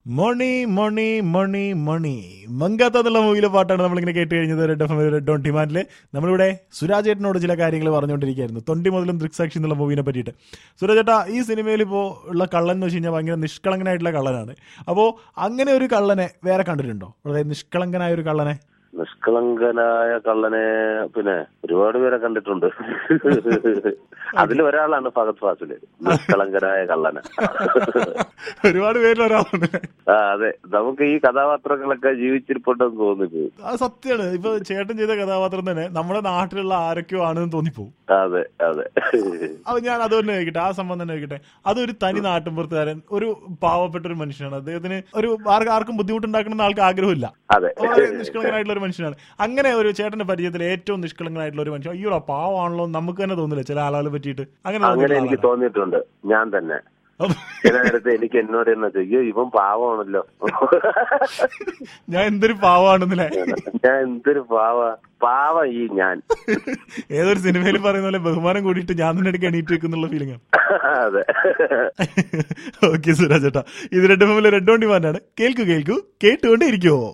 മണി മണി മണി മണി മങ്കാത്ത എന്നുള്ള മൂവിയിലെ പാട്ടാണ് നമ്മളിങ്ങനെ കേട്ട് കഴിഞ്ഞത് red F M red on ഡിമാൻഡിൽ നമ്മളിവിടെ സുരാജ് ഏട്ടനോട് ചില കാര്യങ്ങൾ പറഞ്ഞുകൊണ്ടിരിക്കുകയായിരുന്നു തൊണ്ടി മുതലും ദൃക്സാക്ഷി എന്നുള്ള മൂവിനെ പറ്റിയിട്ട് സുരാജ് ഏട്ടാ ഈ സിനിമയിൽ ഇപ്പോൾ ഉള്ള കള്ളൻ എന്ന് വെച്ച് കഴിഞ്ഞാൽ ഭയങ്കര നിഷ്കളങ്കനായിട്ടുള്ള കള്ളനാണ് അപ്പോൾ അങ്ങനെ ഒരു കള്ളനെ വേറെ കണ്ടിട്ടുണ്ടോ വളരെ നിഷ്കളങ്കനായ ഒരു കള്ളനെ നിഷ്കളങ്കനായ കള്ളനെ പിന്നെ ഒരുപാട് പേരെ കണ്ടിട്ടുണ്ട് അതിൽ ഒരാളാണ് ഫഹദ് ഫാസില് നിഷ്കളങ്കനായ കള്ളന് ഒരുപാട് പേരിൽ ഒരാളുണ്ട് ആ അതെ നമുക്ക് ഈ കഥാപാത്രങ്ങളൊക്കെ ജീവിച്ചിരിപ്പുണ്ടെന്ന് തോന്നിപ്പോ അത് സത്യമാണ് ഇപ്പൊ ചേട്ടൻ ചെയ്ത കഥാപാത്രം തന്നെ നമ്മുടെ നാട്ടിലുള്ള ആരൊക്കെയോ ആണെന്ന് തോന്നിപ്പോവും അതെ അതെ അപ്പൊ ഞാൻ അത് തന്നെ ചോദിക്കട്ടെ ആ സംഭവം തന്നെ ചോദിക്കട്ടെ അതൊരു തനി നാട്ടിൻപുറത്തുകാരൻ ഒരു പാവപ്പെട്ട ഒരു മനുഷ്യനാണ് അദ്ദേഹത്തിന് ഒരു ആർക്കും ആർക്കും ബുദ്ധിമുട്ടുണ്ടാക്കണമെന്ന് ആൾക്ക് ആഗ്രഹമില്ല അതെ വളരെ നിഷ്കളങ്കനായിട്ടുള്ള ഒരു മനുഷ്യനാണ് അങ്ങനെ ഒരു ചേട്ടന്റെ പരിചയത്തിൽ ഏറ്റവും നിഷ്കളങ്കനായിട്ടുള്ള ഒരു മനുഷ്യൻ അയ്യോ പാവാണല്ലോ എന്ന് നമുക്ക് തന്നെ തോന്നില്ല ചില ആളുകളെ പറ്റിയിട്ട് അങ്ങനെ അങ്ങനെ തോന്നിയിട്ടുള്ള എനിക്ക് ആളാണ്. തോന്നിയിട്ടുണ്ട് ഞാൻ തന്നെ അപ്പൊ ചില നേരത്തെ എനിക്ക് എന്നോട് തന്നെ ചെയ്യോ ഇവൻ പാവമാണല്ലോ ഞാൻ എന്തൊരു പാവാണെന്നല്ലേ ഞാൻ എന്തൊരു പാവ പാവ ഈ ഞാൻ ഏതൊരു സിനിമയിൽ പറയുന്ന പോലെ ബഹുമാനം കൂടിയിട്ട് ഞാൻ തന്നെ എടുക്കാൻ എണീറ്റ് വെക്കുന്നുള്ള ഫീലിംഗ് ആണ് അതെ ഓക്കെ സുരാജ് ചേട്ടാ ഇത് റെഡ് ഫിലിമിലെ റെഡ് ഓൺ ഡിമാൻഡാണ് കേൾക്കൂ കേൾക്കൂ കേട്ടുകൊണ്ടേ ഇരിക്കുവോ